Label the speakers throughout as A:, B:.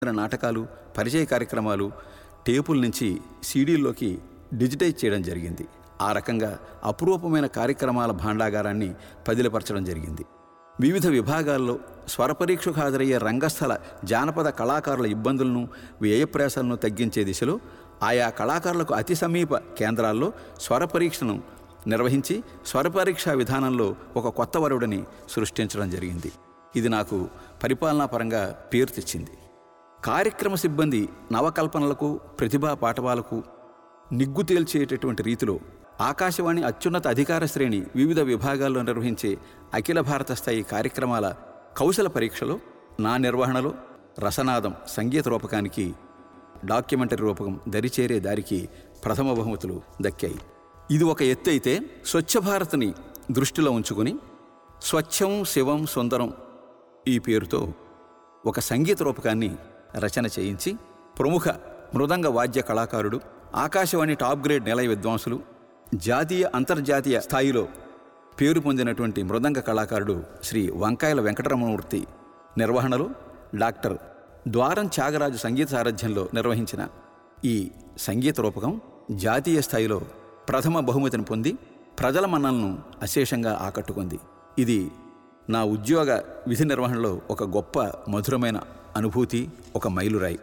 A: నాటకాలు పరిచయ కార్యక్రమాలు టేపుల నుంచి సీడీల్లోకి డిజిటైజ్ చేయడం జరిగింది ఆ రకంగా అపురూపమైన కార్యక్రమాల భాండాగారాన్ని పదిలపరచడం జరిగింది వివిధ విభాగాల్లో స్వరపరీక్షకు హాజరయ్యే రంగస్థల జానపద కళాకారుల ఇబ్బందులను వ్యయప్రయాసాలను తగ్గించే దిశలో ఆయా కళాకారులకు అతి సమీప కేంద్రాల్లో స్వర పరీక్షను నిర్వహించి స్వరపరీక్షా విధానంలో ఒక కొత్త వరుడిని సృష్టించడం జరిగింది ఇది నాకు పరిపాలనా పరంగా పేరు తెచ్చింది కార్యక్రమ సిబ్బంది నవకల్పనలకు ప్రతిభా పాఠవాలకు నిగ్గు తేల్చేటటువంటి రీతిలో ఆకాశవాణి అత్యున్నత అధికార శ్రేణి వివిధ విభాగాల్లో నిర్వహించే అఖిల భారత స్థాయి కార్యక్రమాల కౌశల పరీక్షలో నా నిర్వహణలో రసనాదం సంగీత రూపకానికి డాక్యుమెంటరీ రూపకం దరిచేరే దారికి ప్రథమ బహుమతులు దక్కాయి ఇది ఒక ఎత్తు అయితే స్వచ్ఛ భారత్ని దృష్టిలో ఉంచుకుని స్వచ్ఛం శివం సుందరం ఈ పేరుతో ఒక సంగీత రూపకాన్ని రచన చేయించి ప్రముఖ మృదంగ వాద్య కళాకారుడు ఆకాశవాణి టాప్ గ్రేడ్ నిలయ విద్వాంసులు జాతీయ అంతర్జాతీయ స్థాయిలో పేరు పొందినటువంటి మృదంగ కళాకారుడు శ్రీ వంకాయల వెంకటరమణమూర్తి నిర్వహణలో డాక్టర్ ద్వారం త్యాగరాజు సంగీత సారథ్యంలో నిర్వహించిన ఈ సంగీత రూపకం జాతీయ స్థాయిలో ప్రథమ బహుమతిని పొంది ప్రజల మన్నలను అశేషంగా ఆకట్టుకుంది ఇది నా ఉద్యోగ విధి నిర్వహణలో ఒక గొప్ప మధురమైన అనుభూతి ఒక మైలురాయి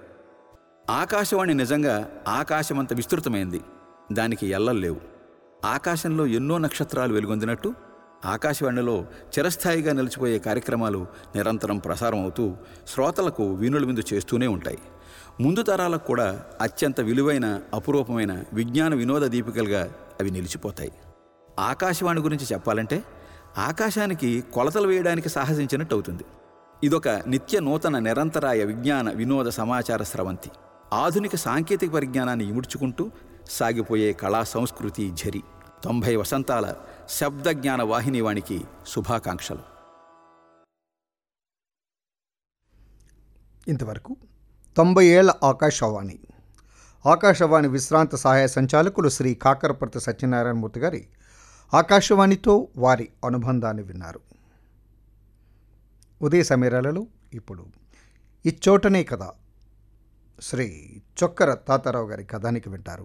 A: ఆకాశవాణి నిజంగా ఆకాశమంత విస్తృతమైంది దానికి ఎల్లలు లేవు ఆకాశంలో ఎన్నో నక్షత్రాలు వెలుగొందినట్టు ఆకాశవాణిలో చిరస్థాయిగా నిలిచిపోయే కార్యక్రమాలు నిరంతరం ప్రసారం అవుతూ శ్రోతలకు వీణుల విందు చేస్తూనే ఉంటాయి ముందు తరాలకు కూడా అత్యంత విలువైన అపురూపమైన విజ్ఞాన వినోద దీపికలుగా అవి నిలిచిపోతాయి ఆకాశవాణి గురించి చెప్పాలంటే ఆకాశానికి కొలతలు వేయడానికి సాహసించినట్టు అవుతుంది ఇదొక నిత్య నూతన నిరంతరాయ విజ్ఞాన వినోద సమాచార స్రవంతి ఆధునిక సాంకేతిక పరిజ్ఞానాన్ని ఇముడ్చుకుంటూ సాగిపోయే కళా సంస్కృతి ఝరి తొంభై వసంతాల శబ్దజ్ఞాన వాహిని వానికి శుభాకాంక్షలు
B: ఇంతవరకు తొంభై ఏళ్ల ఆకాశవాణి ఆకాశవాణి విశ్రాంత సహాయ సంచాలకులు శ్రీ కాకరపర్తి సత్యనారాయణమూర్తి గారి ఆకాశవాణితో వారి అనుబంధాన్ని విన్నారు ఉదయ సమీరాలలో ఇప్పుడు ఇచ్చోటనే కథ శ్రీ చొక్కర తాతారావు గారి కథానికి వింటారు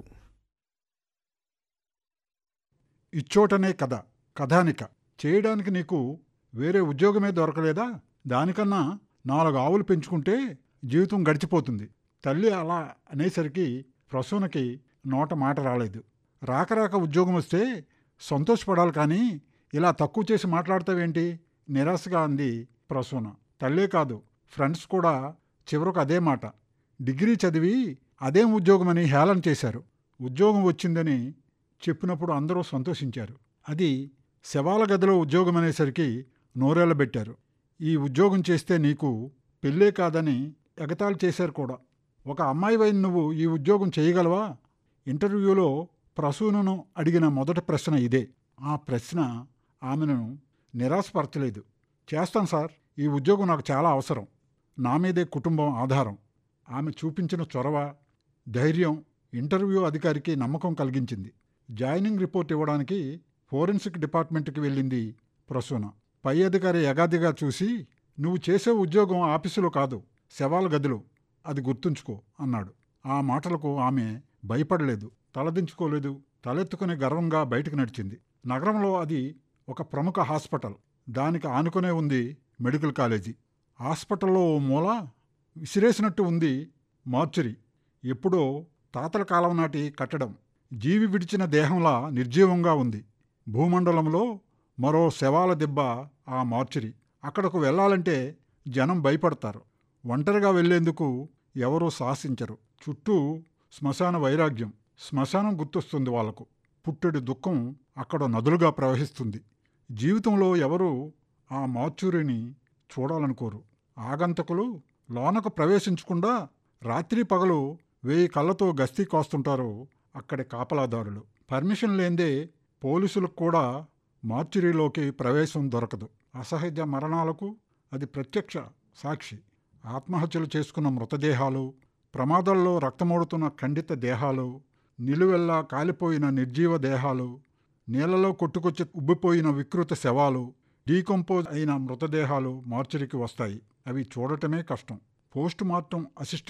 C: ఇచ్చోటనే కథ కథానిక చేయడానికి నీకు వేరే ఉద్యోగమే దొరకలేదా దానికన్నా నాలుగు ఆవులు పెంచుకుంటే జీవితం గడిచిపోతుంది తల్లి అలా అనేసరికి ప్రసూనకి నోట మాట రాలేదు రాక రాక ఉద్యోగం వస్తే సంతోషపడాలి కానీ ఇలా తక్కువ చేసి మాట్లాడతావేంటి నిరాశగా అంది ప్రసూన తల్లే కాదు ఫ్రెండ్స్ కూడా చివరకు అదే మాట డిగ్రీ చదివి అదేం ఉద్యోగమని హేళన చేశారు ఉద్యోగం వచ్చిందని చెప్పినప్పుడు అందరూ సంతోషించారు అది శవాల గదిలో ఉద్యోగం అనేసరికి నోరెళ్ళబెట్టారు ఈ ఉద్యోగం చేస్తే నీకు పెళ్ళే కాదని ఎగతాళి చేశారు కూడా ఒక అమ్మాయివైన నువ్వు ఈ ఉద్యోగం చేయగలవా ఇంటర్వ్యూలో ప్రసూనను అడిగిన మొదటి ప్రశ్న ఇదే ఆ ప్రశ్న ఆమెను నిరాశపరచలేదు చేస్తాను సార్ ఈ ఉద్యోగం నాకు చాలా అవసరం నా మీదే కుటుంబం ఆధారం ఆమె చూపించిన చొరవ ధైర్యం ఇంటర్వ్యూ అధికారికి నమ్మకం కలిగించింది జాయినింగ్ రిపోర్ట్ ఇవ్వడానికి ఫోరెన్సిక్ డిపార్ట్మెంట్కి వెళ్ళింది ప్రసూన పై అధికారి యగాదిగా చూసి నువ్వు చేసే ఉద్యోగం ఆఫీసులో కాదు శవాల గదిలో అది గుర్తుంచుకో అన్నాడు ఆ మాటలకు ఆమె భయపడలేదు తలదించుకోలేదు తలెత్తుకుని గర్వంగా బయటకు నడిచింది నగరంలో అది ఒక ప్రముఖ హాస్పిటల్ దానికి ఆనుకునే ఉంది మెడికల్ కాలేజీ హాస్పిటల్లో ఓ మూల విసిరేసినట్టు ఉంది మార్చురీ ఎప్పుడో తాతల కాలం నాటి కట్టడం జీవి విడిచిన దేహంలా నిర్జీవంగా ఉంది భూమండలంలో మరో శవాల దెబ్బ ఆ మార్చురీ అక్కడకు వెళ్ళాలంటే జనం భయపడతారు ఒంటరిగా వెళ్లేందుకు ఎవరూ సాహసించరు చుట్టూ శ్మశాన వైరాగ్యం శ్మశానం గుర్తొస్తుంది వాళ్లకు పుట్టెడు దుఃఖం అక్కడ నదులుగా ప్రవహిస్తుంది జీవితంలో ఎవరూ ఆ మార్చురిని చూడాలనుకోరు ఆగంతకులు లోనకు ప్రవేశించకుండా రాత్రి పగలు వేయి కళ్ళతో గస్తీ కాస్తుంటారు అక్కడి కాపలాదారులు పర్మిషన్ లేందే పోలీసులకు కూడా మార్చురీలోకి ప్రవేశం దొరకదు అసహజ మరణాలకు అది ప్రత్యక్ష సాక్షి ఆత్మహత్యలు చేసుకున్న మృతదేహాలు ప్రమాదాల్లో రక్తమోడుతున్న ఖండిత దేహాలు నిలువెల్లా కాలిపోయిన నిర్జీవ దేహాలు నీళ్లలో కొట్టుకొచ్చి ఉబ్బిపోయిన వికృత శవాలు డీకంపోజ్ అయిన మృతదేహాలు మార్చురికి వస్తాయి అవి చూడటమే కష్టం పోస్ట్ మార్టం అసిస్టెంట్